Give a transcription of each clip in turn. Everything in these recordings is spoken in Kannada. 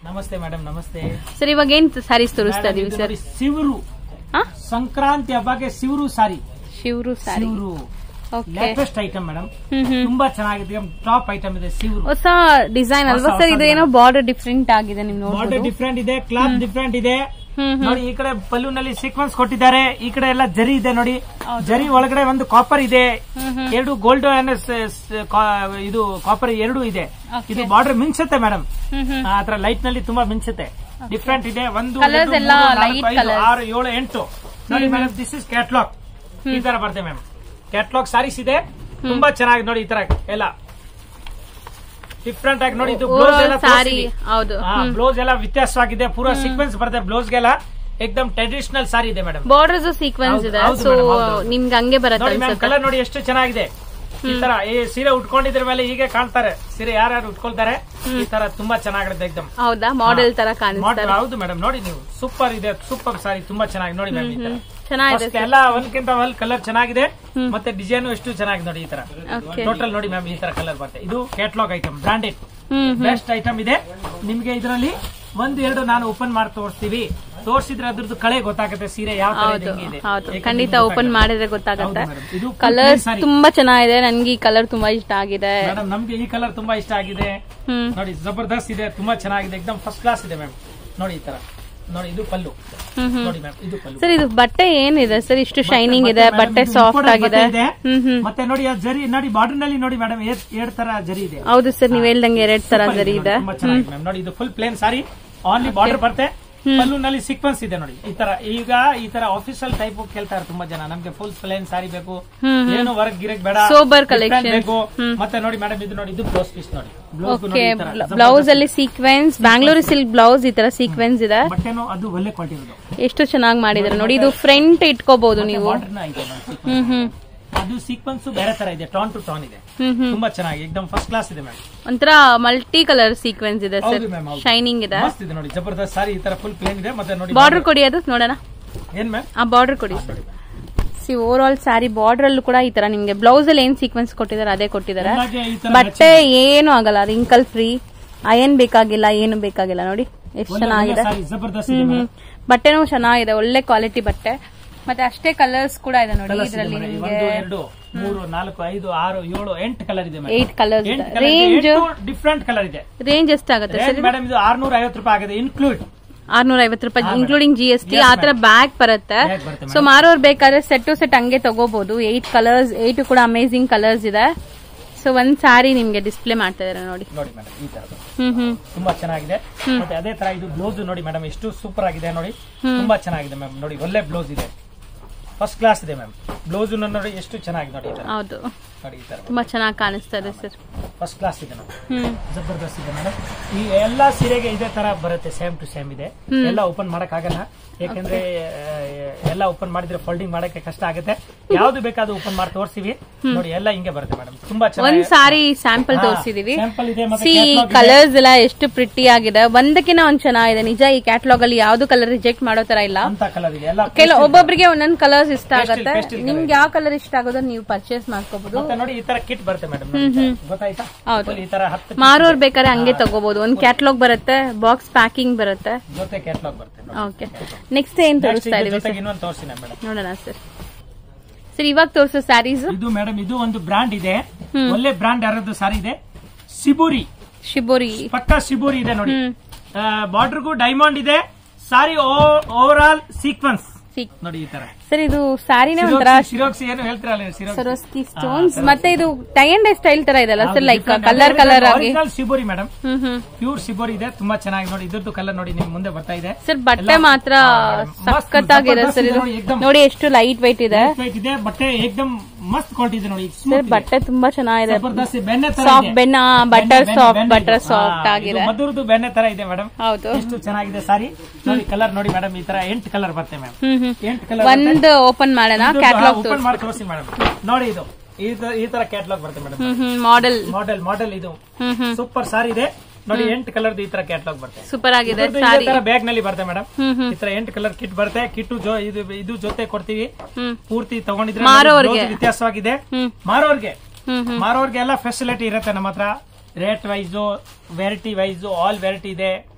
ನಮಸ್ತೆ ಮೇಡಮ್ ನಮಸ್ತೆ ಸರ್ ಇವಾಗ ಏನ್ ಸ್ಯಾರೀಸ್ ತೋರಿಸ್ತಾ Madam, ಇದೀವಿ ಇದು ಸರ್ ನೋಡಿ ಸಿವರು ಹಾ ಸಂಕ್ರಾಂತಿ ಹಬ್ಬಕ್ಕೆ ಸಿವರು ಸಾರಿ ಶಿವರು ಸ್ಯಾರಿ ಸಿವರು ಓಕೆ ಲೇಟೆಸ್ಟ್ ಐಟಮ್ ಮೇಡಮ್ ಹ್ಮ್ ಹ್ಮ್ ತುಂಬಾ ಚೆನ್ನಾಗಿದೆ ಟಾಪ್ ಐಟಮ್ ಇದೆ ಸಿವರು ಹೊಸ ಡಿಸೈನ್ ಅಲ್ವಾ ಹೊಸ- ಸರ್ ಹೊಸ ಇದು ಏನೋ ಬಾರ್ಡರ್ ಡಿಫ್ರೆಂಟ್ ಆಗಿದೆ ನೀವು ಬಾರ್ಡರ್ ನೋಡ್ಬೋದು ಡಿಫ್ರೆಂಟ್ ಇದೆ ಕ್ಲಾತ್ ಡಿಫ್ರೆಂಟ್ ಇದೆ ಹ್ಮ್ ಹ್ಮ್ ನೋಡಿ ಈ ಕಡೆ ಬಲೂನಲ್ಲಿ ಸೀಕ್ವೆನ್ಸ್ ಕೊಟ್ಟಿದ್ದಾರೆ ಈ ಕಡೆ ಎಲ್ಲ ಜರಿ ಇದೆ ನೋಡಿ ಜರಿ ಒಳಗಡೆ ಒಂದು ಕಾಪರ್ ಇದೆ ಹ್ಮ್ ಹ್ಮ್ ಎರಡು ಗೋಲ್ಡ್ ಇದು ಕಾಪರ್ ಎರಡು ಇದೆ Okay. ಇದು ಬಾರ್ಡರ್ ಮಿಂಚುತ್ತೆ ಮೇಡಮ್ ಹ್ಮ್ ಹ್ಮ್ ಆತರ ಲೈಟ್ ನಲ್ಲಿ ತುಂಬಾ ಮಿಂಚುತ್ತೆ ಡಿಫ್ರೆಂಟ್ ಇದೆ ಒಂದು Colours ಎರಡು, ಎಲ್ಲ ಮೂರು, ನಾಲ್ಕು, light ಐದು, colours. ಆರು ಏಳು ಎಂಟು ನೋಡಿ ಮೇಡಮ್ ದಿಸ್ ಇಸ್ ಕ್ಯಾಟ್ಲಾಗ್ ಈ ತರ ಬರ್ತದೆ ಮ್ಯಾಮ್ ಕ್ಯಾಟ್ಲಾಗ್ ಸಾರೀಸ್ ಇದೆ ತುಂಬಾ ಚೆನ್ನಾಗಿ ನೋಡಿ ಈ ತರ ಎಲ್ಲ ಡಿಫ್ರೆಂಟ್ ಆಗಿ ನೋಡಿ ಇದು ಬ್ಲೌಸ್ ಎಲ್ಲ ಸಾರಿ ಹೌದು ಬ್ಲೌಸ್ ಎಲ್ಲ ವ್ಯತ್ಯಾಸವಾಗಿದೆ ಪೂರಾ ಸೀಕ್ವೆನ್ಸ್ ಬರುತ್ತೆ ಬ್ಲೌಸ್ಗೆಲ್ಲ ಏಕದಮ್ ಟ್ರೆಡಿಷನಲ್ ಸಾರಿ ಇದೆ ಮೇಡಮ್ ಬಾರ್ಡರ್ಸ್ ಸೀಕ್ವೆನ್ಸ್ ಹೌದು, ಇದೆ ಹೌದು ಸೊ madam, ಹೌದು. ನಿಮ್ಗೆ ಹಂಗೆ ಬರುತ್ತೆ ನೋಡಿ ಮ್ಯಾಮ್ ಅನ್ಸುತ್ತೆ ಕಲರ್ ನೋಡಿ ಎಷ್ಟು ಚೆನ್ನಾಗಿದೆ ಈ ತರ ಈ ಸೀರೆ ಉಟ್ಕೊಂಡಿದ್ರ ಮೇಲೆ ಹೀಗೆ ಕಾಣ್ತಾರೆ ಸೀರೆ ಯಾರ್ಯಾರು ಉಟ್ಕೊಳ್ತಾರೆ ಈ ತರ ತುಂಬಾ ಚೆನ್ನಾಗಿರುತ್ತೆ ಏಕದಮ್ ಹೌದಾ ಮಾಡೆಲ್ ತರ ಕಾಣಿಸ್ತಾರೆ ಹೌದು ಮೇಡಮ್ ನೋಡಿ ನೀವು ಸೂಪರ್ ಇದೆ ಸೂಪರ್ ಸಾರಿ ತುಂಬಾ ಚೆನ್ನಾಗಿ ನೋಡಿ ಮ್ಯಾಮ್ ಈ ತರ ಚೆನ್ನಾಗಿದೆ First ಎಲ್ಲ ಒಂದ್ಕಿಂತ ಒಂದ್ ಕಲರ್ ಚೆನ್ನಾಗಿದೆ ಮತ್ತೆ ಡಿಸೈನ್ ಎಷ್ಟು ಚೆನ್ನಾಗಿದೆ ನೋಡಿ ಈ ತರ ಓಕೆ ಟೋಟಲ್ ನೋಡಿ ಮ್ಯಾಮ್ ಈ ತರ ಕಲರ್ ಬರುತ್ತೆ ಇದು catalogue item branded hmm best item ಇದೆ ನಿಮ್ಗೆ ಇದರಲ್ಲಿ ಒಂದ್ ಎರಡು ನಾನು ಓಪನ್ ಮಾಡಿ ತೋರಿಸ್ತೀವಿ ತೋರಿಸಿದ್ರೆ ಅದ್ರದ್ದು ಕಳೆ ಗೊತ್ತಾಗುತ್ತೆ ಸೀರೆ ಯಾವ ತರ ಇದೆ, ಹೌದು ಹೆಂಗಿದೆ. ಹೌದು ಯಾಕಂದ್ರೆ ಖಂಡಿತ ಇದು ಓಪನ್ ಗೊತ್ತಾಗಲ್ಲ. ಮಾಡಿದ್ರೆ ಗೊತ್ತಾಗತ್ತೆ ಹೌದು madam. ಇದು full ಕಲರ್ಸ್ plain saree. ತುಂಬಾ ಚೆನ್ನಾಗಿದೆ ನನ್ಗೆ ಈ ಕಲರ್ ತುಂಬಾ ಇಷ್ಟ ಆಗಿದೆ ಮೇಡಮ್ ನಮ್ಗೆ ಈ ಕಲರ್ ತುಂಬಾ ಇಷ್ಟ ಆಗಿದೆ ಹ್ಮ್ ನೋಡಿ ಜಬರ್ದಸ್ತ್ ಇದೆ ತುಂಬಾ ಚೆನ್ನಾಗಿದೆ ಎಕ್ದಮ್ ಫಸ್ಟ್ ಕ್ಲಾಸ್ ಇದೆ ಮ್ಯಾಮ್ ನೋಡಿ ಈ ತರ ನೋಡಿ ಇದು ಪಲ್ಲು ಹ್ಮ್ ಹ್ಮ್ ನೋಡಿ ಮ್ಯಾಮ್ ಇದು ಪಲ್ಲು ಸರ್ ಇದು ಬಟ್ಟೆ ಏನಿದೆ ಸರ್ ಇಷ್ಟು ಶೈನಿಂಗ್ ಇದೆ ಮತ್ತೆ ಬಟ್ಟೆ madam, ಇದು ಸಾಫ್ಟ್ imported ಆಗಿದೆ ಬಟ್ಟೆ ಇದೆ. ಹ್ಮ್ ಹ್ಮ್ ಮತ್ತೆ ನೋಡಿ ಆ ಜರಿ ನೋಡಿ ಬಾರ್ಡರ್ ನಲ್ಲಿ ನೋಡಿ ಮೇಡಮ್ ಎರಡ್ ತರ ಜರಿ ಇದೆ ಹೌದು ಸರ್ ನೀವ್ ಹೇಳ್ದಂಗೆ ಎರಡ್ ತರ Super ಜರಿ ನೋಡಿ, ಇದೆ ತುಂಬಾ ಚೆನ್ನಾಗಿದೆ ಮ್ಯಾಮ್ ನೋಡಿ ಇದು full plain sari only border ಬರುತ್ತೆ ಪಲ್ಲುನಲ್ಲಿ ಸೀಕ್ವೆನ್ಸ್ ಇದೆ ನೋಡಿ ಈ ತರ ಈಗ ಈ ತರ ಆಫೀಸಲ್ ಟೈಪ್ ಕೇಳ್ತಾರೆ ತುಂಬಾ ಜನ ನಮ್ಗೆ ಫುಲ್ ಪ್ಲೇನ್ ಸಾರಿ ಬೇಕು ಹ್ಮ್ ಏನು ವರ್ಕ್ ಗಿರಕ್ ಬೇಡ Sober different collection. ಬೇಕು ಮತ್ತೆ ನೋಡಿ ಮೇಡಮ್ ಇದು ನೋಡಿ ಇದು ಬ್ಲೌಸ್ ಪೀಸ್ ನೋಡಿ ಬ್ಲೌಸ್ ಓಕೆ ಬ್ಲೌಸ್ ಅಲ್ಲಿ ಸೀಕ್ವೆನ್ಸ್ ಬ್ಯಾಂಗ್ಳೂರು ಸಿಲ್ಕ್ ಬ್ಲೌಸ್ ಈ ತರ ಸೀಕ್ವೆನ್ಸ್ ಇದೆ ಬಟ್ಟೆನೂ ಅದು ಒಳ್ಳೆ ಕ್ವಾಲಿಟಿ ಇರೋದು ಎಷ್ಟು ಚೆನ್ನಾಗಿ ಮಾಡಿದಾರೆ ನೋಡಿ ಇದು ಫ್ರಂಟ್ ಇಟ್ಕೋಬಹುದು ನೀವು ಬಾರ್ಡರ್ ಐತೆ ನೋಡಿ sequence. ಹ್ಮ್ ಹ್ಮ್ ಅದು ಸೀಕ್ವೆನ್ಸ್ ಬೇರೆ ತರ ಇದೆ ಟಾನ್ ಟು ಟಾನ್ ಇದೆ ಹ್ಮ್ ಹ್ಮ್ ತುಂಬಾ ಚೆನ್ನಾಗಿ ಎಕ್ದಮ್ ಫಸ್ಟ್ ಕ್ಲಾಸ್ ಇದೆ ಮ್ಯಾಮ್ ಒಂಥರ ಮಲ್ಟಿ ಕಲರ್ ಸೀಕ್ವೆನ್ಸ್ ಇದೆ ಸರ್ ಹೌದು ಮ್ಯಾಮ್ ಹೌದು ಶೈನಿಂಗ್ ಇದೆ ಮಸ್ತ್ ಇದೆ ನೋಡಿ ಜಬರ್ದಸ್ತ್ ಸಾರಿ ಈ ತರ ಫುಲ್ ಪ್ಲೇನ್ ಇದೆ ಮತ್ತೆ ನೋಡಿ ಬಾರ್ಡರ್ ಕೊಡಿ ಅದು ನೋಡೋಣ ಏನ್ ಮ್ಯಾಮ್ ಆ ಬಾರ್ಡರ್ ಕೊಡಿ sir see overall sari border ಅಲ್ಲೂ ಕೂಡ ಈ ತರ ನಿಮ್ಗೆ ಬ್ಲೌಸ್ ಅಲ್ಲಿ ಏನ್ ಸೀಕ್ವೆನ್ಸ್ ಕೊಟ್ಟಿದ್ದಾರೆ ಅದೇ ಕೊಟ್ಟಿದ್ದಾರೆ ಎಲ್ಲಾಗೆ ಈ ತರ ಬಟ್ಟೆ ಏನು ಆಗಲ್ಲ ರಿಂಕಲ್ ಫ್ರೀ ಅಯನ್ ಬೇಕಾಗಿಲ್ಲ ಏನು ಬೇಕಾಗಿಲ್ಲ ನೋಡಿ ಎಷ್ಟು ಒಳ್ಳೆ ಚೆನ್ನಾಗಿದೆ ಸಾರಿ ಜಬರ್ದಸ್ತ್ ಇದೆ ಹ್ಮ್ madam. ಹ್ಮ್ ಬಟ್ಟೆನೂ ಚೆನ್ನಾಗಿದೆ ಒಳ್ಳೆ ಕ್ವಾಲಿಟಿ ಬಟ್ಟೆ ಮತ್ತೆ ಅಷ್ಟೇ ಕಲರ್ಸ್ ಕೂಡ ಇದೆ ನೋಡಿ Colours ಇದೆ ಇದರಲ್ಲಿ madam. ನಿಮ್ಗೆ ಒಂದು ಎರಡು ಮೂರು ನಾಲ್ಕು ಐದು ಆರು ಏಳು ಎಂಟು ಕಲರ್ ಇದೆ ಏಟ್ ಕಲರ್ಸ್ ಎಂಟು ರೇಂಜ್ ಡಿಫ್ರೆಂಟ್ ಕಲರ್ ಇದೆ ರೇಂಜ್ ಎಷ್ಟಾಗುತ್ತೆ ಸರ್ ಮೇಡಮ್ ಇದು ಆರ್ನೂರ ಐವತ್ತು ರೂಪಾಯಿ ಆಗಿದೆ ಇನ್ಕ್ಲೂಡ್ ಆರ್ನೂರ ಐವತ್ತು ರೂಪಾಯಿ ಹಾ, including G S T Yes, ಆತರ ಬ್ಯಾಗ್ ಬರುತ್ತೆ Bag ಬರುತ್ತೆ, ಸೊ ಮಾರೋರ್ ಬೇಕಾದ್ರೆ ಸೆಟ್ ಟು ಸೆಟ್ ಹಂಗೆ ತಗೋಬಹುದು ಏಟ್ ಕಲರ್ಸ್ ಏಟ್ ಕೂಡ ಅಮೇಸಿಂಗ್ ಕಲರ್ಸ್ ಇದೆ ಸೊ ಒಂದ್ ಸ್ಯಾರಿ ನಿಮ್ಗೆ ಡಿಸ್ಪ್ಲೇ ಮಾಡ್ತಾ ಇದಾರೆ ನೋಡಿ ನೋಡಿ ಮೇಡಮ್ ಈ ತರ ಹ್ಮ್ ಹ್ಮ್ ತುಂಬಾ ಚೆನ್ನಾಗಿದೆ ಮತ್ತೆ ಅದೇ ತರ ಇದು ಬ್ಲೌಸ್ ನೋಡಿ ಮೇಡಮ್ ಎಷ್ಟು ಸೂಪರ್ ಆಗಿದೆ ನೋಡಿ ತುಂಬಾ ಚೆನ್ನಾಗಿದೆ ಮ್ಯಾಮ್ ನೋಡಿ ಒಳ್ಳೆ ಬ್ಲೌಸ್ ಇದೆ ಫಸ್ಟ್ ಕ್ಲಾಸ್ ಇದೆ ಮ್ಯಾಮ್ ಬ್ಲೌಸ್ ನೋಡಿ ಎಷ್ಟು ಚೆನ್ನಾಗಿದೆ ನೋಡಿ ಈ ತರ ಹೌದು ನೋಡಿ ಈ ತರ ತುಂಬಾ ಚೆನ್ನಾಗಿ ಕಾಣಿಸ್ತಾ ಇದೆ ಸರ್ ಫಸ್ಟ್ ಕ್ಲಾಸ್ ಇದೆ ನೋಡಿ ಹ್ಮ್ ಜಬರ್ದಸ್ತ್ ಇದೆ ಮೇಡಮ್ ಈ ಎಲ್ಲಾ ಸೀರೆಗೆ ಇದೇ ತರ ಬರುತ್ತೆ ಸೇಮ್ ಟು ಸೇಮ್ ಇದೆ ಎಲ್ಲ ಓಪನ್ ಮಾಡಕ್ ಆಗಲ್ಲ ಯಾಕಂದ್ರೆ ಆ, ಎಲ್ಲ ಓಪನ್ ಮಾಡಿದ್ರೆ ಫೋಲ್ಡಿಂಗ್ ಮಾಡಕ್ಕೆ ಕಷ್ಟ ಆಗುತ್ತೆ ಯಾವ್ದು ಬೇಕಾದ್ರೂ ಓಪನ್ ಮಾಡಿ ತೋರಿಸ್ತೀವಿ ನೋಡಿ ಎಲ್ಲ ಹಿಂಗೆ ಬರುತ್ತೆ ಮೇಡಮ್ ತುಂಬಾ ಒಂದ್ ಚೆನ್ನಾಗಿ ಸಾರಿ ಸ್ಯಾಂಪಲ್ ಹಾ, ತೋರಿಸಿದೀವಿ sample ಇದೆ ಮತ್ತೆ ಸಿ catalog ಇದೆ. ಕಲರ್ಸ್ ಎಲ್ಲ ಎಷ್ಟು ಪ್ರಿಟಿ ಆಗಿದೆ ಒಂದಕ್ಕಿಂತ ಒಂದ್ ಚೆನ್ನಾಗಿದೆ ನಿಜ ಈ ಕ್ಯಾಟ್ಲಾಗ್ ಅಲ್ಲಿ ಯಾವ್ದು ಕಲರ್ ರಿಜೆಕ್ಟ್ ಮಾಡೋ ತರ ಇಲ್ಲ ಅಂತ ಕಲರ್ ಇದೆ ಎಲ್ಲ ಕೆಲ ಒಬ್ಬೊಬ್ರಿಗೆ ಒಂದೊಂದ್ ಕಲರ್ಸ್ ಇಷ್ಟ Pastel, ಆಗುತ್ತೆ pastel colour ನಿಮ್ಗೆ ಯಾವ ಕಲರ್ ಇಷ್ಟ ಆಗೋದನ್ನ ನೀವು ಪರ್ಚೇಸ್ ಮಾಡ್ಕೋಬಹುದು ಮತ್ತೆ ನೋಡಿ ಈ ತರ ಕಿಟ್ ಬರುತ್ತೆ ಮೇಡಮ್ ಗೊತ್ತಾಯ್ತಾ ಹೌದು. Full ಈ ತರ ಹತ್ತು ಮಾರೋರ್ ಬೇಕಾದ್ರೆ ಹಂಗೆ ತಗೋಬಹುದು ಒಂದ್ ಕ್ಯಾಟ್ಲಾಗ್ ಬರುತ್ತೆ ಬಾಕ್ಸ್ ಪ್ಯಾಕಿಂಗ್ ಬರುತ್ತೆ ಜೊತೆ ಕ್ಯಾಟ್ಲಾಗ್ ಬರುತ್ತೆ ನೋಡಿ. ಓಕೆ ನೆಕ್ಸ್ಟ್ ಏನ್ Next ತೋರಿಸ್ತಾ ಇದ್ರ ಇದೀವಿ ಜೊತೆಗೆ ಇನ್ನೊಂದು ತೋರಿಸ್ತೀನಿ ಮೇಡಮ್ ನೋಡೋಣ ಸರ್ ಸರ್ ಇವಾಗ ತೋರಿಸೋ ಸ್ಯಾರೀಸ್ ಇದು ಮೇಡಮ್ ಇದು ಒಂದು ಬ್ರಾಂಡ್ ಇದೆ ಒಳ್ಳೆ ಬ್ರಾಂಡ್ ಯಾರದ್ದು ಸಾರಿ ಇದೆ ಸಿಬುರಿ ಶಿಬೋರಿ ಪಕ್ಕ ಸಿಬುರಿ ಇದೆ ನೋಡಿ ಹ್ಮ್ ಬಾರ್ಡರ್ಗೂ ಡೈಮಂಡ್ ಇದೆ ಸಾರಿ ಓವರ್ ಆಲ್ ಸೀಕ್ವೆನ್ಸ್ ಸಿಕ್ ನೋಡಿ ಈ ತರ ಸರ್ ಇದು ಸ್ಯಾರಿನೇ ಒಂಥರ ಸಿರೋಕ್ಸಿ ಏನು ಹೇಳ್ತಿರಲ್ಲ ನೀವು ಸಿರೋಕ್ಸಿ ಸರೋಸ್ಕಿ ಸ್ಟೋನ್ಸ್ ಮತ್ತೆ ಇದು ಟೈ ಅಂಡ್ ಡೈ ಸ್ಟೈಲ್ ತರ ಇದೆಲ್ಲ ಸರ್ ಲೈಕ್ ಕಲರ್ ಕಲರ್ ಆಗಿ ಒರಿಜಿನಲ್ ಸಿಬೋರಿ ಮೇಡಮ್ ಹ್ಮ್ ಹ್ಮ್ ಪ್ಯೂರ್ ಸಿಬೋರಿ ಇದೆ ತುಂಬಾ ಚೆನ್ನಾಗಿ ನೋಡಿ ಇದ್ರದ್ದು ಕಲರ್ ನೋಡಿ ನಿಮ್ ಮುಂದೆ ಬರ್ತಾ ಇದೆ ಸರ್ ಬಟ್ಟೆ ಎಲ್ಲ- ಮಾತ್ರ ಹಾ, madam. ಮಸ್ತ್ ಸಖತ್ತಾಗಿದೆ ಜಬರ್ದಸ್ತ್ ಸರ್ ಇದೆ ಇದು ನೋಡಿ, ಏಕ್ದಮ್. ನೋಡಿ ಎಷ್ಟು ಲೈಟ್ ವೈಟ್ ಇದೆ Lightweight ಇದೆ ಬಟ್ಟೆ ಏಕ್ದಮ್ ಮಸ್ತ್ ಕ್ವಾಲಿಟಿ ಇದೆ ನೋಡಿ ಸರ್ smooth ಇದೆ. ಬಟ್ಟೆ ತುಂಬಾ ಚೆನ್ನಾಗಿದೆ ಜಬರ್ದಸ್ತ್ ಇದೆ. ಬೆಣ್ಣೆ ತರ ಸಾಫ್ಟ್ ಇದೆ. ಬೆನ್ನ ಬೆಣ್ಣೆ, ಬಟರ್ ಬೆಣ್ಣೆ, ಸಾಫ್ಟ್ ಬೆಣ್ಣೆ ಬಟರ್ ಇದು. ಸಾಫ್ಟ್ ಹಾ, ಆಗಿದೆ ಇದು ಮಧುರದ್ದು ಬೆಣ್ಣೆ ತರ ಇದೆ ಮೇಡಮ್ ಹೌದು ಎಷ್ಟು ಚೆನ್ನಾಗಿದೆ ಸಾರಿ ನೋಡಿ ಕಲರ್ ನೋಡಿ ಮೇಡಮ್ ಈ ತರ ಎಂಟು ಕಲರ್ ಬರುತ್ತೆ ಮ್ಯಾಮ್ ಹ್ಮ್ ಹ್ಮ್ ಎಂಟು ಕಲರ್ ಒಂದ್ ಓಪನ್ ಮಾಡೋಣ ಕ್ಯಾಟ್ಲಾಗ್ ಓಪನ್ ಮಾಡಿ ತೋರಿಸಿ ಮೇಡಮ್ ನೋಡಿ ಇದು ಈ ತರ- ಈ ತರ ಕ್ಯಾಟ್ಲಾಗ್ ಬರುತ್ತೆ ಮೇಡಮ್ ಹ್ಮ್ ಹ್ಮ್ ಮಾಡೆಲ್ ಮಾಡೆಲ್ ಮಾಡೆಲ್ ಇದು ಹ್ಮ್ ಹ್ಮ್ ಸೂಪರ್ ಸಾರಿ ಇದೆ ನೋಡಿ ಎಂಟು ಕಲರ್ ಈ ತರ ಕ್ಯಾಟ್ಲಾಗ್ ಬರುತ್ತೆ ಸೂಪರ್ ಆಗಿದೆ ಇದ್ರದ್ದು ಇದೇ ಸಾರಿ ತರ ಬ್ಯಾಗ್ ನಲ್ಲಿ ಬರುತ್ತೆ ಮೇಡಮ್ ಹ್ಮ್ ಹ್ಮ್ ಈ ತರ ಎಂಟು ಕಲರ್ ಕಿಟ್ ಬರುತ್ತೆ ಕಿಟ್ಟು ಜೊ ಇದು ಇದು ಜೊತೆ ಕೊಡ್ತೀವಿ ಹ್ಮ್ ಪೂರ್ತಿ ತಗೊಂಡಿದ್ರೆ ಮಾರೋರ್ಗೆ. blouse ವ್ಯತ್ಯಾಸವಾಗಿದೆ ಹ್ಮ್ ಮಾರೋರ್ಗೆ ಹ್ಮ್ ಹ್ಮ್ ಮಾರೋರ್ಗೆ ಎಲ್ಲ ಫೆಸಿಲಿಟಿ ಇರುತ್ತೆ ನಮ್ಮ ಹತ್ರ rate wise variety wise all variety ಇದೆ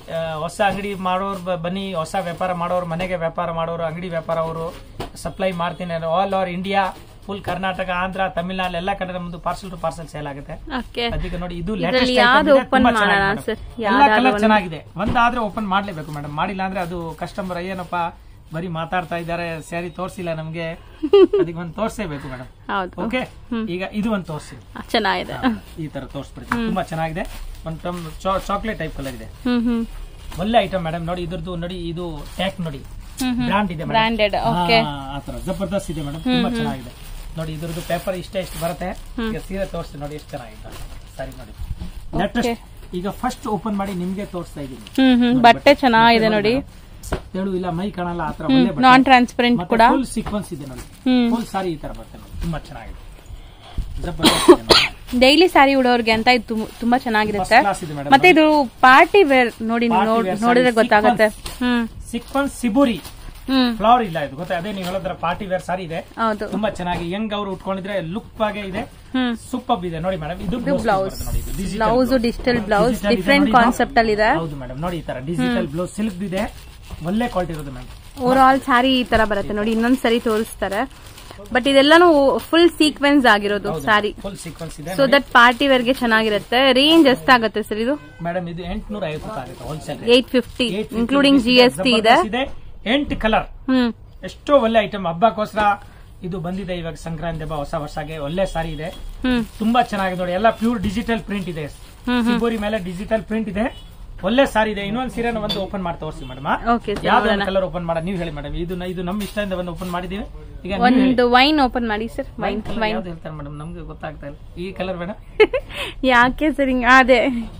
ಆ, ಹೊಸ ಅಂಗಡಿ ಮಾಡೋರು ಬ- ಬನ್ನಿ ಹೊಸ ವ್ಯಾಪಾರ ಮಾಡೋರು ಮನೆಗೆ ವ್ಯಾಪಾರ ಮಾಡೋರು ಅಂಗಡಿ ವ್ಯಾಪಾರ ಅವರು ಸಪ್ಲೈ ಮಾಡ್ತೀನಿ all over India full Karnataka Andhra Tamil Nadu ಎಲ್ಲ ಕಡೆ ನಮ್ದು ಪಾರ್ಸಲ್ ಟು ಪಾರ್ಸಲ್ ಸೇಲ್ ಆಗುತ್ತೆ ಓಕೆ ಅದಕ್ಕೆ ನೋಡಿ ಇದು ಇದ್ರಲ್ಲಿ ಲೇಟೆಸ್ಟ್ ಯಾವ್ದು open ಮಾಡೋಣ sir? ಎಲ್ಲ ಯಾವ್ದಾದ್ರು ಕಲರ್ ಒಂದು? ಚೆನ್ನಾಗಿದೆ ಒಂದಾದ್ರೆ ಓಪನ್ ಮಾಡ್ಲೇಬೇಕು ಮೇಡಮ್ ಮಾಡಿಲ್ಲ ಅಂದ್ರೆ ಅದು ಕಸ್ಟಮರ್ ಏನಪ್ಪ ಬರೀ ಮಾತಾಡ್ತಾ ಇದ್ದಾರೆ ಸ್ಯಾರಿ ತೋರ್ಸಿಲ್ಲ ನಮ್ಗೆ ಅದಕ್ಕೆ ಒಂದು ತೋರ್ಸೇಬೇಕು ಮೇಡಮ್ ಹೌದು ಓಕೆ ಈಗ ಇದು ಒಂದು ತೋರ್ಸಿ ಚೆನ್ನಾಗಿದೆ ಈ ತರ ತೋರಿಸ್ಬಿಡ್ತೀನಿ ತುಂಬಾ ಚೆನ್ನಾಗಿದೆ ಒಂದು ಟಮ್ ಚಾಕ್ಲೇಟ್ ಟೈಪ್ ಕಲರ್ ಇದೆ ಹ್ಮ್ ಹ್ಮ್ ಒಳ್ಳೆ ಐಟಮ್ ಮೇಡಮ್ ನೋಡಿ ಇದ್ರದ್ದು ನೋಡಿ ಇದು ಟ್ಯಾಕ್ ನೋಡಿ ಹ್ಮ್ ಹ್ಮ್ ಬ್ರಾಂಡ್ ಇದೆ madam. ಬ್ರಾಂಡೆಡ್ ಓಕೆ ಹಾ, ಆ ತರ ಜಬರ್ದಸ್ತ್ ಇದೆ ಮೇಡಮ್ ತುಂಬಾ ಚೆನ್ನಾಗಿದೆ ನೋಡಿ ಇದ್ರದ್ದು ಪೇಪರ್ ಇಷ್ಟೇ ಇಷ್ಟು ಬರುತ್ತೆ ಈಗ ಸೀರೆ ತೋರಿಸ್ತೀನಿ ನೋಡಿ ಎಷ್ಟು ಚೆನ್ನಾಗಿದೆ ಸರಿ ನೋಡಿ ಲೇಟೆಸ್ಟ್ ಈಗ ಫಸ್ಟ್ ಓಪನ್ ಮಾಡಿ ನಿಮ್ಗೆ ತೋರಿಸ್ತಾ ಇದ್ದೀನಿ ಹ್ಮ್ ಹ್ಮ್ ಬಟ್ಟೆ ಚೆನ್ನಾಗಿದೆ ನೋಡಿ ತೆಳು ಇಲ್ಲ ಮೈ ಕಾಣಲ್ಲ ಆತರ ಹ್ಮ್ ನಾನ್ ಟ್ರಾನ್ಸ್ಪರೆಂಟ್ ಕೂಡ ಫುಲ್ ಸೀಕ್ವೆನ್ಸ್ ಇದೆ ನೋಡಿ ಹ್ಮ್ ಫುಲ್ ಸಾರಿ ಈ ತರ ಬರುತ್ತೆ ನೋಡಿ ತುಂಬಾ ಚೆನ್ನಾಗಿದೆ ಜಬರ್ದಸ್ತ್ ಇದೆ ನೋಡಿ. ಡೈಲಿ ಸ್ಯಾರಿ ಉಡೋರ್ಗೆ ಅಂತ ಇದು ತುಂಬ- ತುಂಬಾ ಚೆನ್ನಾಗಿರುತ್ತೆ First class ಇದೆ madam. ಮತ್ತೆ ಇದು ಪಾರ್ಟಿ ವೇರ್ ನೋಡಿ ನೀವು Party ನೋಡ್- wear ನೋಡಿದ್ರೆ saree, ಗೊತ್ತಾಗುತ್ತೆ ಹ್ಮ್ ಸೀಕ್ವೆನ್ಸ್ ಸಿಬುರಿ ಹ್ಮ್ ಫ್ಲವರ್ ಇಲ್ಲ ಇದು ಗೊತ್ತಾ ಅದೇ ನೀವು ಹೇಳೋದ್ರ ಪಾರ್ಟಿ ವೇರ್ ಸಾರಿ ಇದೆ ಹೌದು ತುಂಬಾ ಚೆನ್ನಾಗಿ ಹೆಂಗ್ ಅವ್ರು ಉಟ್ಕೊಂಡಿದ್ರೆ ಲುಕ್ ಆಗಿ ಇದೆ ಹ್ಮ್ ಸೂಪರ್ ಇದೆ ನೋಡಿ ಮೇಡಮ್ ಇದು ಇದು blouse blouse digital blouse Digital ಇದೆ ಡಿಫ್ರೆಂಟ್ ನೋಡಿ. ಕಾನ್ಸೆಪ್ಟ್ ಅಲ್ಲಿ ಇದೆ ಹೌದು ಮೇಡಮ್ ನೋಡಿ ಈ ತರ ಡಿಜಿಟಲ್ ಬ್ಲೌಸ್ ಸಿಲ್ಕ್ ಇದೆ ಒಳ್ಳೆ ಕ್ವಾಲಿಟಿ ಇರೋದು ಮೇಡಮ್ ಓವರ್ ಆಲ್ ಸ್ಯಾರಿ ಈ ತರ ಬರುತ್ತೆ ನೋಡಿ ಇನ್ನೊಂದ್ ಸರಿ ತೋರಿಸ್ತಾರೆ ಬಟ್ ಇದೆಲ್ಲಾನು ಫುಲ್ ಸೀಕ್ವೆನ್ಸ್ ಆಗಿರೋದು ಸ್ಯಾರಿ ಫುಲ್ ಸೀಕ್ವೆನ್ಸ್ ಇದೆ ಸೊ ದಟ್ ಪಾರ್ಟಿ ವೇರ್ ಗೆ ಚೆನ್ನಾಗಿರುತ್ತೆ ರೇಂಜ್ ಎಷ್ಟಾಗುತ್ತೆ ಸರ್ ಇದು ಮೇಡಮ್ ಇದು ಎಂಟ್ನೂರ ಐವತ್ತು ರೂಪಾಯಿ ಆಗುತ್ತೆ wholesale eight fifty including G S T ಇದೆ ಇದೆ ಎಂಟು ಕಲರ್ ಹ್ಮ್ ಎಷ್ಟೋ ಒಳ್ಳೆ ಐಟಮ್ ಹಬ್ಬಕ್ಕೋಸ್ಕರ ಇದು ಬಂದಿದೆ ಇವಾಗ ಸಂಕ್ರಾಂತಿ ಹಬ್ಬ ಹೊಸ ವರ್ಷಗೆ ಒಳ್ಳೆ ಸಾರಿ ಇದೆ ಹ್ಮ್ ತುಂಬಾ ಚೆನ್ನಾಗಿದೆ ನೋಡಿ ಎಲ್ಲ ಪ್ಯೂರ್ ಡಿಜಿಟಲ್ ಪ್ರಿಂಟ್ ಇದೆ ಹ್ಮ್ ಸಿಬೋರಿ ಮೇಲೆ ಡಿಜಿಟಲ್ ಪ್ರಿಂಟ್ ಇದೆ ಒಳ್ಳೆ ಸಾರಿ ಇದೆ ಇನ್ನೊಂದ್ ಸೀರೆನ ಒಂದು ಓಪನ್ ಮಾಡಿ ತೋರಿಸಿ ಮೇಡಮ್ ಓಕೆ ಸರ್ ಯಾವ್ದು ಕಲರ್ ಓಪನ್ ಮಾಡ ನೀವು ಹೇಳಿ ಮೇಡಮ್ ಇದು ಇದು ನಮ್ಮ ಇಷ್ಟದಿಂದ ಒಂದು ಓಪನ್ ಮಾಡಿದೀವಿ ಈಗ ನೀವ್ ಹೇಳಿ. ಒಂದು ವೈನ್ ಓಪನ್ ಮಾಡಿ ಸರ್ ವೈನ್ colour ವೈನ್ ಯಾವ್ದು ಹೇಳ್ತಾರೆ ಮೇಡಮ್ ನಮ್ಗೆ ಗೊತ್ತಾಗ್ತಾ ಇಲ್ಲ ಈ ಕಲರ್ ಬೇಡ ಯಾಕೆ ಸರ್ ಹಿಂಗ ಅದೇ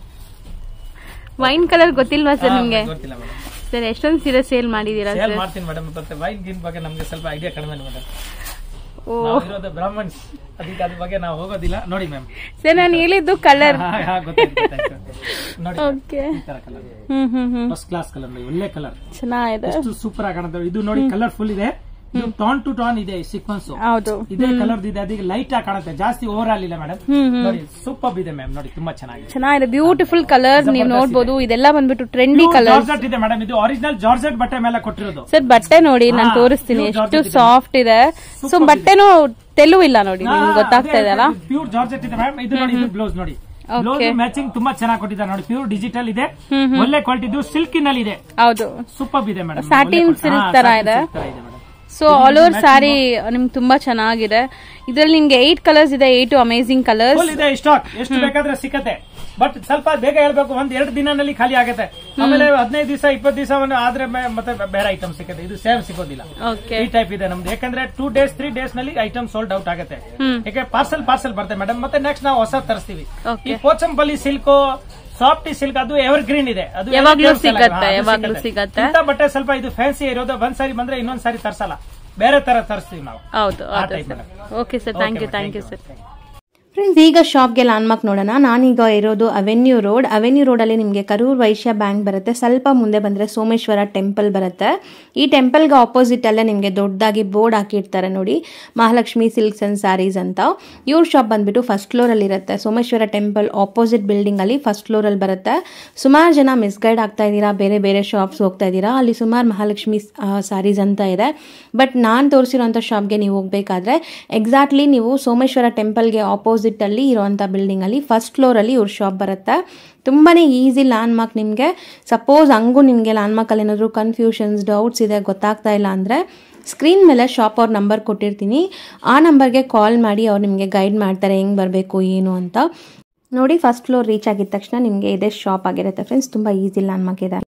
ವೈನ್ ಕಲರ್ ಗೊತ್ತಿಲ್ವಾ ಸರ್ ನಿಮ್ಗೆ ಗೊತ್ತಿಲ್ಲ ಮೇಡಮ್ ಸರ್ ಎಷ್ಟೊಂದು ಸೀರೆ ಸೇಲ್ ಮಾಡಿದೀರಾ ಸೇಲ್ ಸರ್ ಮಾಡ್ತೀನಿ ಮೇಡಮ್ ಮತ್ತೆ ವೈನ್ ಗಿನ್ ಬಗ್ಗೆ ನಮ್ಗೆ ಸ್ವಲ್ಪ ಐಡಿಯಾ ಕಡಿಮೆ ಮೇಡಮ್ ಓ ನಾವು ಇರೋದು ಬ್ರಾಹ್ಮಣ್ಸ್ ಅದಕ್ಕೆ ಅದ್ರ ಬಗ್ಗೆ ನಾವು ಹೋಗೋದಿಲ್ಲ ನೋಡಿ ಮ್ಯಾಮ್ ಸರ್ ನಾನು ಹೇಳಿದ್ದು ಕಲರ್ ಗೊತ್ತಾಯ್ತು ನೋಡಿ ಓಕೆ ಈ ತರ ಕಲರ್ ಹ್ಮ್ ಹ್ಮ್ ಹ್ಮ್ ಫಸ್ಟ್ ಕ್ಲಾಸ್ ಕಲರ್ ನೋಡಿ ಒಳ್ಳೆ ಕಲರ್ ಚೆನ್ನಾಗಿದೆ ಎಷ್ಟು ಸೂಪರ್ ಆಗಿ ಕಾಣುತ್ತೆ ಇದು ನೋಡಿ ಕಲರ್ಫುಲ್ ಇದೆ ಇದು ಟಾನ್ ಟು ಟಾನ್ ಇದೆ ಸೀಕ್ವೆನ್ಸ್ ಹೌದು ಇದೇ ಕಲರ್ ಇದೆ ಅದಕ್ಕೆ ಲೈಟ್ ಆಗಿ ಕಾಣುತ್ತೆ ಜಾಸ್ತಿ ಓವರ್ ಆಲ್ ಇಲ್ಲ ಮೇಡಮ್ ಹ್ಮ್ ಹ್ಮ್ ನೋಡಿ ಸೂಪರ್ ಇದೆ ಮ್ಯಾಮ್ ನೋಡಿ ತುಂಬಾ ಚೆನ್ನಾಗಿದೆ ಚೆನ್ನಾಗಿದೆ ಬ್ಯೂಟಿಫುಲ್ ಕಲರ್ ನೀವು ನೋಡ್ಬೋದು ಇದೆಲ್ಲ ಬಂದ್ಬಿಟ್ಟು ಟ್ರೆಂಡಿ ಕಲರ್ ಜಾರ್ಜೆಟ್ ಇದೆ ಮೇಡಮ್ ಇದು ಒರಿಜಿನಲ್ ಜಾರ್ಜೆಟ್ ಬಟ್ಟೆ ಮೇಲೆ ಕೊಟ್ಟಿರೋದು ಸರ್ ಬಟ್ಟೆ ನೋಡಿ ನಾನು ಹಾ, ತೋರಿಸ್ತೀನಿ pure ಎಷ್ಟು georgette ಇದೆ. ಸಾಫ್ಟ್ ಇದೆ ಸೊ ಬಟ್ಟೆನೂ ತೆಲು ಇಲ್ಲ ನೋಡಿ ನಿಮ್ಗೆ ಗೊತ್ತಾಗ್ತಾ ಇದೆ ಅಲ್ಲ ಪ್ಯೂರ್ ಜಾರ್ಜೆಟ್ ಇದೆ ಮ್ಯಾಮ್ ಇದು ನೋಡಿ ಇದು ಬ್ಲೌಸ್ ನೋಡಿ ಬ್ಲೌಸ್ ಮ್ಯಾಚಿಂಗ್ ತುಂಬಾ ಚೆನ್ನಾಗಿ ಕೊಟ್ಟಿದ್ದಾರೆ ನೋಡಿ ಪ್ಯೂರ್ ಡಿಜಿಟಲ್ ಇದೆ ಒಳ್ಳೆ ಕ್ವಾಲಿಟಿ ಇದು ಸಿಲ್ಕಿನಲ್ಲಿ ಇದೆ ಹೌದು ಸೂಪರ್ ಇದೆ ಮೇಡಮ್ Satin silk ತರ ಇದೆ. ಸೊ ಆಲ್ ಓವರ್ ಸ್ಯಾರಿ ನಿಮ್ಗೆ ತುಂಬಾ ಚೆನ್ನಾಗಿದೆ ಇದ್ರಲ್ಲಿ ನಿಮ್ಗೆ ಏಟ್ ಕಲರ್ಸ್ ಇದೆ ಏಟ್ ಅಮೇಸಿಂಗ್ ಕಲರ್ಸ್ ಫುಲ್ ಇದೆ ಸ್ಟಾಕ್ ಎಷ್ಟು ಬೇಕಾದ್ರೆ ಸಿಕ್ಕತ್ತೆ ಬಟ್ ಸ್ವಲ್ಪ ಬೇಗ ಹೇಳ್ಬೇಕು ಒಂದ್ ಎರಡು ದಿನದಲ್ಲಿ ಖಾಲಿ ಆಗುತ್ತೆ ಆಮೇಲೆ ಹದಿನೈದು ದಿವಸ ಇಪ್ಪತ್ತು ದಿವಸ ಆದ್ರೆ ಮೇ- ಮತ್ತೆ ಬೇರೆ ಐಟಮ್ ಸಿಕ್ಕತ್ತೆ ಇದು ಸೇಮ್ ಸಿಗೋದಿಲ್ಲ ಓಕೆ ಈ ಟೈಪ್ ಇದೆ ನಮ್ದು ಯಾಕಂದ್ರೆ ಟೂ ಡೇಸ್ ತ್ರೀ ಡೇಸ್ ನಲ್ಲಿ ಐಟಮ್ ಸೋಲ್ಡ್ ಔಟ್ ಆಗುತ್ತೆ ಹ್ಮ್ ಯಾಕೆ ಪಾರ್ಸಲ್ ಪಾರ್ಸಲ್ ಬರುತ್ತೆ ಮೇಡಮ್ ಮತ್ತೆ ನೆಕ್ಸ್ಟ್ ನಾವು ಹೊಸ ತರಿಸ್ತೀವಿ ಓಕೆ ಈ ಪೋಚಂಪಲ್ಲಿ ಸಿಲ್ಕ್ ಸಾಫ್ಟ್ ಸಿಲ್ಕ್ ಅದು ಎವರ್ ಗ್ರೀನ್ ಇದೆ ಅದು ಯಾವಾಗ್ಲೂ ಎಲ್ಲಿ ಕೇಳ್ಸಲ್ಲ. ಸಿಗತ್ತೆ, ಹಾ, ಅದು ಯಾವಾಗ್ಲೂ ಸಿಗತ್ತೆ. ಇಂಥ ಬಟ್ಟೆ ಸ್ವಲ್ಪ ಇದು ಫ್ಯಾನ್ಸಿ ಇರೋದು ಒಂದ್ ಸಾರಿ ಬಂದ್ರೆ ಇನ್ನೊಂದ್ ಸಾರಿ ತರ್ಸಲ್ಲ ಬೇರೆ ತರ ತರಿಸ್ತೀವಿ ನಾವು ಹೌದು ಆ ಹೌದು type sir madam. Okay sir thank you thank you sir friends ಈಗ ಶಾಪ್ಗೆ ಲ್ಯಾಂಡ್ಮಾರ್ಕ್ ನೋಡೋಣ ನಾನೀಗ ಇರೋದು ಅವೆನ್ಯೂ ರೋಡ್ ಅವೆನ್ಯೂ ರೋಡಲ್ಲಿ ನಿಮಗೆ ಕರೂರ್ ವೈಶ್ಯ ಬ್ಯಾಂಕ್ ಬರುತ್ತೆ ಸ್ವಲ್ಪ ಮುಂದೆ ಬಂದರೆ ಸೋಮೇಶ್ವರ ಟೆಂಪಲ್ ಬರುತ್ತೆ ಈ ಟೆಂಪಲ್ಗೆ ಆಪೋಸಿಟಲ್ಲೇ ನಿಮಗೆ ದೊಡ್ಡದಾಗಿ ಬೋರ್ಡ್ ಹಾಕಿರ್ತಾರೆ ನೋಡಿ ಮಹಾಲಕ್ಷ್ಮಿ ಸಿಲ್ಕ್ಸ್ ಆ್ಯಂಡ್ ಸ್ಯಾರೀಸ್ ಅಂತ ಇವ್ರ ಶಾಪ್ ಬಂದ್ಬಿಟ್ಟು ಫಸ್ಟ್ ಫ್ಲೋರಲ್ಲಿ ಇರುತ್ತೆ ಸೋಮೇಶ್ವರ ಟೆಂಪಲ್ ಆಪೋಸಿಟ್ ಬಿಲ್ಡಿಂಗಲ್ಲಿ ಫಸ್ಟ್ ಫ್ಲೋರಲ್ಲಿ ಬರುತ್ತೆ ಸುಮಾರು ಜನ ಮಿಸ್ಗೈಡ್ ಆಗ್ತಾ ಇದ್ದೀರಾ ಬೇರೆ ಬೇರೆ ಶಾಪ್ಸ್ ಹೋಗ್ತಾ ಇದ್ದೀರಾ ಅಲ್ಲಿ ಸುಮಾರು ಮಹಾಲಕ್ಷ್ಮಿ ಸ್ಯಾರೀಸ್ ಅಂತ ಇದೆ ಬಟ್ ನಾನು ತೋರಿಸಿರೋಂಥ ಶಾಪ್ಗೆ ನೀವು ಹೋಗಬೇಕಾದ್ರೆ ಎಕ್ಸಾಕ್ಟ್ಲಿ ನೀವು ಸೋಮೇಶ್ವರ ಟೆಂಪಲ್ಗೆ ಆಪೋಸಿಟಲ್ಲಿ ಇರೋವಂಥ ಬಿಲ್ಡಿಂಗಲ್ಲಿ ಫಸ್ಟ್ ಫ್ಲೋರಲ್ಲಿ ಇವ್ರ ಶಾಪ್ ಬರುತ್ತೆ ತುಂಬಾ ಈಸಿ ಲ್ಯಾಂಡ್ ಮಾರ್ಕ್ ನಿಮಗೆ ಸಪೋಸ್ ಹಂಗೂ ನಿಮಗೆ ಲ್ಯಾಂಡ್ ಮಾರ್ಕಲ್ಲಿ ಏನಾದರೂ ಕನ್ಫ್ಯೂಷನ್ಸ್ ಡೌಟ್ಸ್ ಇದೆ ಗೊತ್ತಾಗ್ತಾ ಇಲ್ಲ ಅಂದರೆ ಸ್ಕ್ರೀನ್ ಮೇಲೆ ಶಾಪ್ ಅವ್ರ ನಂಬರ್ ಕೊಟ್ಟಿರ್ತೀನಿ ಆ ನಂಬರ್ಗೆ ಕಾಲ್ ಮಾಡಿ ಅವ್ರು ನಿಮಗೆ ಗೈಡ್ ಮಾಡ್ತಾರೆ ಹೆಂಗೆ ಬರಬೇಕು ಏನು ಅಂತ ನೋಡಿ ಫಸ್ಟ್ ಫ್ಲೋರ್ ರೀಚ್ ಆಗಿದ ತಕ್ಷಣ ನಿಮಗೆ ಇದೇ ಶಾಪ್ ಆಗಿರುತ್ತೆ ಫ್ರೆಂಡ್ಸ್ ತುಂಬ ಈಸಿ ಲ್ಯಾಂಡ್ ಮಾರ್ಕ್ ಇದೆ